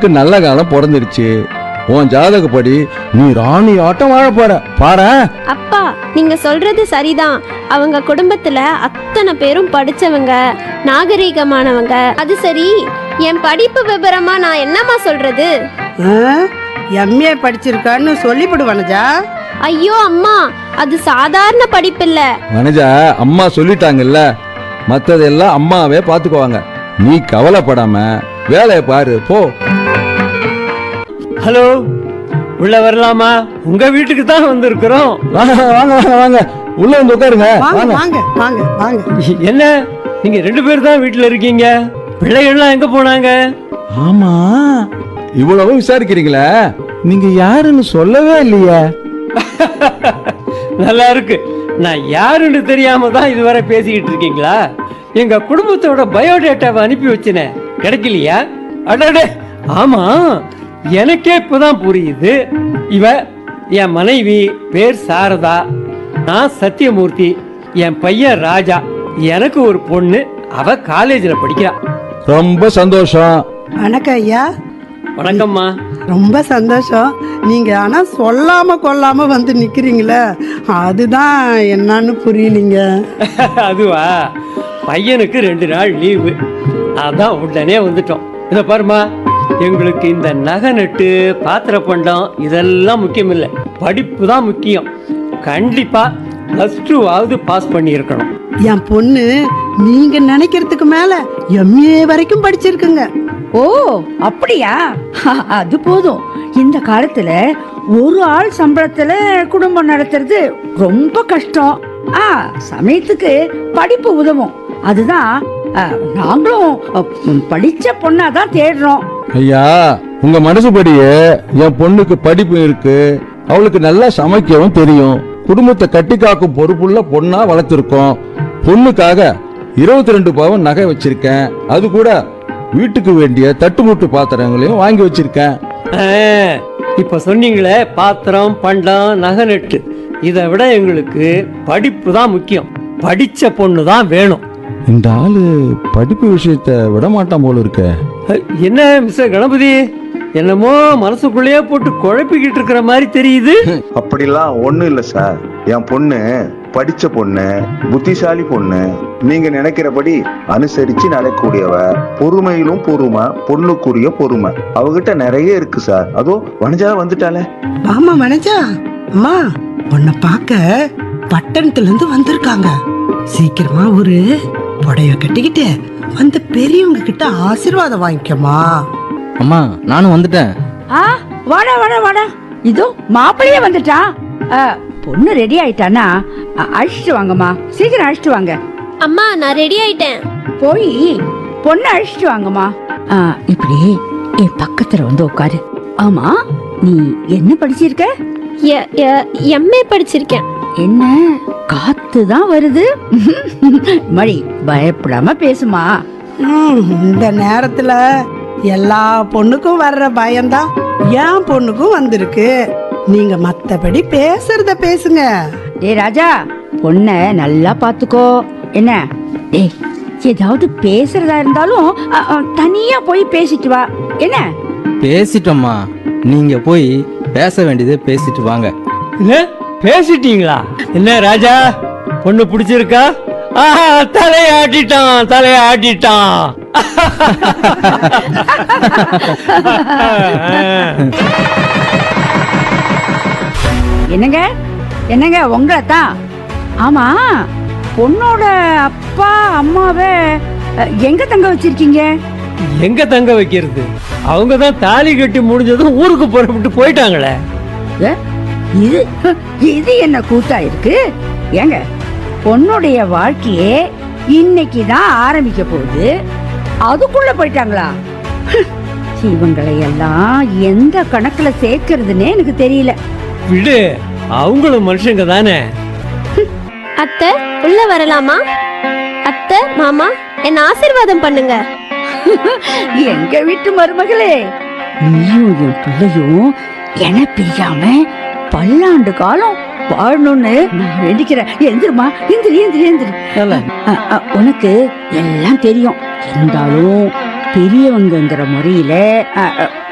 உனக்கு நல்ல காலம் பிறந்துருச்சு உன் ஜாதகப்படி நீ ராணி ஆட்டம் வாழ போற பாரேன் அப்பா நீங்க சொல்றது சரிதான் அவங்க குடும்பத்துல அத்தனை பேரும் படிச்சவங்க நாகரீகமானவங்க அது சரி என் படிப்பு விவரமா நான் என்னம்மா சொல்றது எம்ஏ படிச்சிருக்கான்னு சொல்லிவிடு வனஜா ஐயோ அம்மா அது சாதாரண படிப்பில்ல மனஜா அம்மா சொல்லிட்டாங்கல்ல மத்ததெல்லாம் அம்மாவே பாத்துக்குவாங்க நீ கவலைப்படாம வேலையை பாரு போ ஹலோ உள்ள வரலாமா உங்க வீட்டுக்கு தான் வந்திருக்கிறோம் வாங்க வாங்க வாங்க வாங்க உள்ள வந்து உட்காருங்க வாங்க வாங்க வாங்க வாங்க வாங்க என்ன நீங்க ரெண்டு பேர் தான் வீட்டுல இருக்கீங்க பிள்ளைகள்லாம் எங்க போனாங்க ஆமா இவ்வளவு விசாரிக்கிறீங்களே நீங்க யாருன்னு சொல்லவே இல்லையே நல்லா இருக்கு நான் யாருன்னு தெரியாம தான் இதுவரை பேசிக்கிட்டு இருக்கீங்களா எங்க குடும்பத்தோட பயோடேட்டாவை அனுப்பி வச்சினேன் கிடைக்கலையா அடடே ஆமா எனக்கே இப்பதான் புரியுது இவ என் மனைவி பேர் சாரதா நான் சத்தியமூர்த்தி என் பையன் ராஜா எனக்கு ஒரு பொண்ணு அவ காலேஜில் படிக்கிறா ரொம்ப சந்தோஷம் வணக்கம் ஐயா வணக்கம்மா ரொம்ப சந்தோஷம் நீங்க ஆனா சொல்லாம கொல்லாம வந்து நிக்கிறீங்களே அதுதான் என்னன்னு புரியலீங்க அதுவா பையனுக்கு ரெண்டு நாள் லீவு அதான் உடனே வந்துட்டோம் இதை பாருமா எங்களுக்கு இந்த நகை நட்டு பாத்திர பண்டம் இதெல்லாம் முக்கியம் இல்லை படிப்பு தான் முக்கியம் கண்டிப்பா ப்ளஸ் டூவாவது பாஸ் பண்ணியிருக்கணும் என் பொண்ணு நீங்க நினைக்கிறதுக்கு மேல எம்ஏ வரைக்கும் படிச்சிருக்குங்க ஓ அப்படியா அது போதும் இந்த காலத்துல ஒரு ஆள் சம்பளத்துல குடும்பம் நடத்துறது ரொம்ப கஷ்டம் ஆ சமயத்துக்கு படிப்பு உதவும் அதுதான் ஆ, நாங்களும் அ, படிச்ச பொண்ணாதான் தேடுறோம் ஐயா உங்க மனசுபடியே என் பொண்ணுக்கு படிப்பு இருக்கு அவளுக்கு நல்லா சமைக்கவும் தெரியும் குடும்பத்தை கட்டி காக்கும் பொறுப்புள்ள பொண்ணா வளர்த்துருக்கோம் பொண்ணுக்காக இருபத்தி ரெண்டு பவன் நகை வச்சிருக்கேன் அது கூட வீட்டுக்கு வேண்டிய தட்டுமுட்டு பாத்திரங்களையும் வாங்கி வச்சிருக்கேன் ஆ, இப்ப சொன்னீங்களே பாத்திரம் பண்டம் நகை நட்டு இதை விட எங்களுக்கு படிப்பு தான் முக்கியம் படிச்ச பொண்ணு தான் வேணும் இந்த ஆளு படிப்பு விஷயத்த விட மாட்டான் போல இருக்க அஹ், என்ன மிஸ்டர் கணபதி என்னமோ மனசுக்குள்ளேயே போட்டு குழப்பிக்கிட்டு இருக்கிற மாதிரி தெரியுது அப்படிலாம் ஒண்ணும் இல்ல சார் என் பொண்ணு படிச்ச பொண்ணு புத்திசாலி பொண்ணு நீங்க நினைக்கிறபடி அனுசரிச்சு நடக்கக்கூடியவ பொறுமையிலும் பொறுமை பொண்ணுக்குரிய பொறுமை அவகிட்ட நிறைய இருக்கு சார் அதோ வனஜா வந்துட்டாலே ஆமா வனஜா அம்மா உன்னை பார்க்க பட்டணத்துல இருந்து வந்திருக்காங்க சீக்கிரமா ஒரு புடைய கட்டிக்கிட்டு வந்து பெரியவங்க கிட்ட ஆசீர்வாதம் வாங்கிக்கமா அம்மா நானும் வந்துட்டேன் ஆ வாடா வாடா வாடா இதோ மாப்பிள்ளையே வந்துட்டான் ஆ, பொண்ணு ரெடி ஆயிட்டானா அ- அழைச்சிட்டு வாங்கம்மா சீக்கிரம் அழைச்சிட்டு வாங்க அம்மா நான் ரெடி ஆயிட்டேன் போய் பொண்ணு அழைச்சிட்டு வாங்கம்மா ஆ, இப்படி என் பக்கத்துல வந்து உட்காரு ஆமா நீ என்ன படிச்சிருக்க எம்ஏ படிச்சிருக்கேன் என்ன காத்து தான் வருது மணி பயப்படாம பேசுமா ம், இந்த நேரத்துல எல்லா பொண்ணுக்கும் வர்ற பயம்தான் என் பொண்ணுக்கும் வந்திருக்கு நீங்க மத்தபடி பேசுறத பேசுங்க டேய் ராஜா பொண்ண நல்லா பாத்துக்கோ என்ன டேய் ஏதாவது பேசுறதா இருந்தாலும் அ, அ, தனியா போய் பேசிட்டு வா என்ன பேசிட்டோம்மா நீங்க போய் பேச வேண்டியதை பேசிட்டு வாங்க என்ன பேசிட்டீங்களா என்ன ராஜா பொண்ணு பிடிச்சிருக்கா ஆஹா தலையாட்டிட்டான் தலையாட்டிட்டான் என்னங்க என்னங்க உங்களை தான் ஆமா பொண்ணோட அப்பா அம்மாவை அ, எங்க தங்க வச்சிருக்கீங்க எங்க தங்க வைக்கிறது அவங்க தான் தாலி கட்டி முடிஞ்சதும் ஊருக்கு புறப்பட்டு போயிட்டாங்களே ஏ, இது இது என்ன கூத்தா இருக்கு ஏங்க பொண்ணுடைய வாழ்க்கையே இன்னைக்கு தான் ஆரம்பிக்க போகுது அதுக்குள்ள போயிட்டாங்களா ஹம், இவங்களை எல்லாம் எந்த கணக்குல சேர்க்கறதுன்னே எனக்கு தெரியல விடு அவங்களும் மனுஷங்க தானே அத்தை உள்ள வரலாமா அத்தை மாமா என்ன ஆசீர்வாதம் பண்ணுங்க எங்க வீட்டு மருமகளே நீயும் என் பிள்ளையும் என பிரியாம பல்லாண்டு காலம் வாழணும்னு நான் வேண்டிக்கிறேன் எந்திருமா எந்திரி எந்திரி எந்திரி நல்லா. அ, அ, உனக்கு எல்லாம் தெரியும் இருந்தாலும் பெரியவங்கங்கிற முறையில அ, அ,